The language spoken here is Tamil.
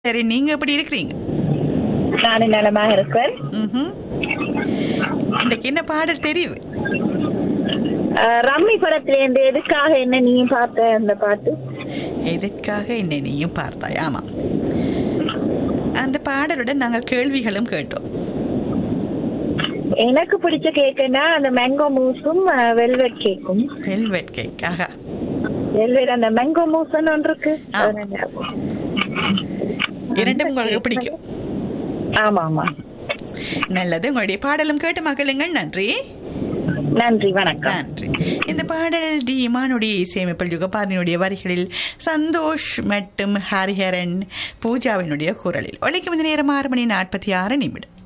சரி நீங்க எப்படி இருக்கிறீங்க நான் நலமாக இருக்கிறேன் ம்ஹும். இன்றைக்கு என்ன பாடல் தெரியுது அஹ், ரம்மி படத்திலேருந்து எதுக்காக என்ன நீ பார்த்த அந்த பாட்டு எதற்காக என்னை நீயும் பார்த்தாய் ஆமாம் அந்த பாடலுடன் நாங்கள் கேள்விகளும் கேட்டோம் எனக்கு பிடிச்ச கேக்குன்னா அந்த மேங்கோ மூஸும் வெல்வெட் கேக்கும் வெல்வெட் கேக் ஆஹா வெல்வெட் அந்த மேங்கோ மூஸ்ன்னு ஒன்று இருக்கு ஆ. அது நல்லா இருக்கும். இரண்டும் உங்களுக்கு பிடிக்கும் ஆமா ஆமா நல்லது உங்களுடைய பாடலும் கேட்டு மகளுங்கள் நன்றி நன்றி வணக்கம் நன்றி இந்த பாடல் டி இமானுடைய இசையமைப்பில் யுகபாதினுடைய வரிகளில் சந்தோஷ் மற்றும் ஹரிஹரன் பூஜாவினுடைய குரலில் ஒலிக்கும் இந்த நேரம் ஆறு மணி நாற்பத்தி ஆறு நிமிடம்